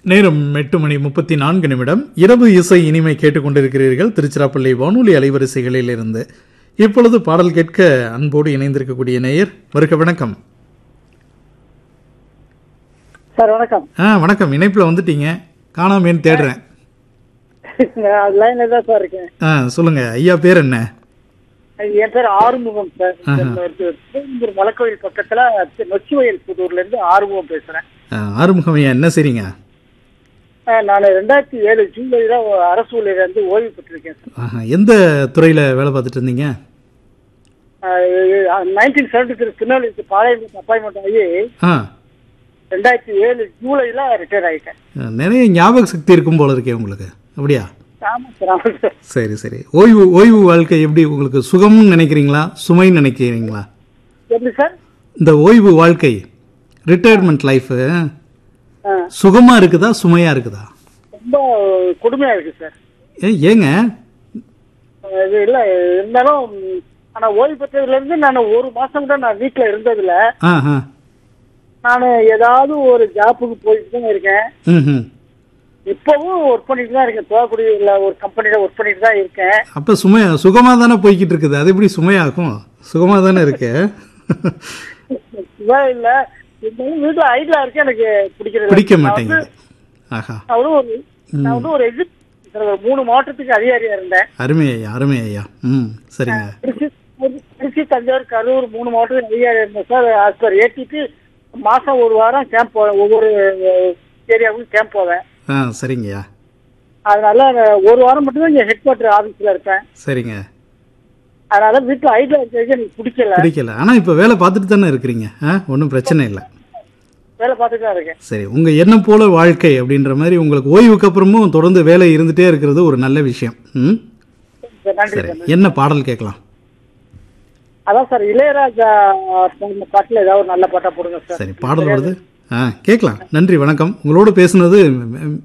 நேரம் எட்டு மணி முப்பத்தி நான்கு நிமிடம் இரவு இசை இனிமை கேட்டுக்கொண்டிருக்கிறீர்கள் திருச்சிராப்பள்ளி வானொலி அலைவரிசைகளில் இருந்து இப்பொழுது பாடல் கேட்க அன்போடு இணைந்திருக்கக்கூடிய நேயர் வருக வணக்கம் சார் வணக்கம் ஆ வணக்கம் இணைப்பில் வந்துட்டீங்க காணாமேன்னு தேடுறேன் நான் லைன்ல தான் சார் இருக்கேன் ஆ சொல்லுங்க ஐயா பேர் என்ன என் பேர் ஆறுமுகம் சார் திருவெந்தூர் மலைக்கோயில் பக்கத்துல நொச்சிவயல் புதூர்ல இருந்து ஆறுமுகம் பேசுறேன் ஆ, ஆறுமுகம் ஐயா என்ன செய்றீங்க நான் ரெண்டாயிரத்தி ஏழு ஜூலைல அரசு ஊழியர் வந்து ஓய்வு பெற்றிருக்கேன் சார் ஆஹா, எந்த துறையில் வேலை பார்த்துட்டு இருந்தீங்க நைன்டீன் செவன்டி த்ரீ திருநெல்வேலிக்கு பாளையம் அப்பாயின்மெண்ட் ஆகி ஆ ரெண்டாயிரத்தி ஏழு ஜூலைல ரிட்டையர் ஆயிட்டேன் நிறைய ஞாபக சக்தி இருக்கும் போல இருக்கே உங்களுக்கு அப்படியா ஆமா சார் ஆமா சார் சரி சரி ஓய்வு ஓய்வு வாழ்க்கை எப்படி உங்களுக்கு சுகம்னு நினைக்கிறீங்களா சுமைன்னு நினைக்கிறீங்களா எப்படி சார் இந்த ஓய்வு வாழ்க்கை ரிட்டையர்மெண்ட் லைஃப் ஆ, சுகமா இருக்குதா சுமையா இருக்குதா ரொம்ப கொடுமையா இருக்கு சார் ஏ ஏங்க இது இல்ல இருந்தாலும் ஆனா ஓய்வு பெற்றதுல இருந்து நான் ஒரு மாசம் கூட நான் வீட்டுல இருந்ததுல ஆ ஆ நான் ஏதாவது ஒரு ஜாப்புக்கு போயிட்டு தான் இருக்கேன் ம் ம் இப்பவும் ஒர்க் பண்ணிட்டு தான் இருக்கேன் தோக்குடியில் ஒரு கம்பெனில ஒர்க் பண்ணிட்டு தான் இருக்கேன் அப்ப சுமை சுகமா தானே போய்கிட்டு இருக்குது அது எப்படி சுமையாகும் சுகமா தானே இருக்கு இதான் இல்ல இருந்தாலும் வீட்டுல ஐடியா இருக்கு எனக்கு பிடிக்கிறது பிடிக்க நான் மாட்டேங்குது வந்து- ஆஹா நான் வந்து ஒரு நான் வந்து ஒரு எஜு ஒரு மூணு மாவட்டத்துக்கு அதிகாரியா இருந்தேன் அருமை ஐயா அருமை ஐயா ம் சரிங்க திருச்சி திருச்சி தஞ்சாவூர் கரூர் மூணு மாவட்டத்துக்கு அதிகாரியா இருந்தேன் சார் ஆஸ் பர் ஏடிபி மாசம் ஒரு வாரம் கேம்ப் போவேன் ஒவ்வொரு ஏரியாவுக்கும் கேம்ப் போவேன் ஆ சரிங்கய்யா அதனால நான் ஒரு வாரம் மட்டும்தான் இங்க ஹெட் குவார்டர் ஆபீஸ்ல இருப்பேன் சரிங்க அதனால வீட்டுல ஐடியா இருக்கிறது எனக்கு பிடிக்கல பிடிக்கல ஆனா இப்ப வேலை பார்த்துட்டு தானே இருக்கிறீங்க ஆ ஒன்றும் பிரச்சனை இல்லை வேலை பார்த்துட்டு தான் இருக்கேன் சரி உங்க எண்ணம் போல வாழ்க்கை அப்படின்ற மாதிரி உங்களுக்கு ஓய்வுக்கு அப்புறமும் தொடர்ந்து வேலை இருந்துட்டே இருக்கிறது ஒரு நல்ல விஷயம் ம் சார், நன்றி சரி சார் என்ன பாடல் கேட்கலாம் அதான் சார் இளையராஜா இந்த பாட்டுல ஏதாவது ஒரு நல்ல பாட்டா போடுங்க சார் சரி பாடல் வருது ஆ கேட்கலாம் நன்றி வணக்கம் உங்களோட பேசுனது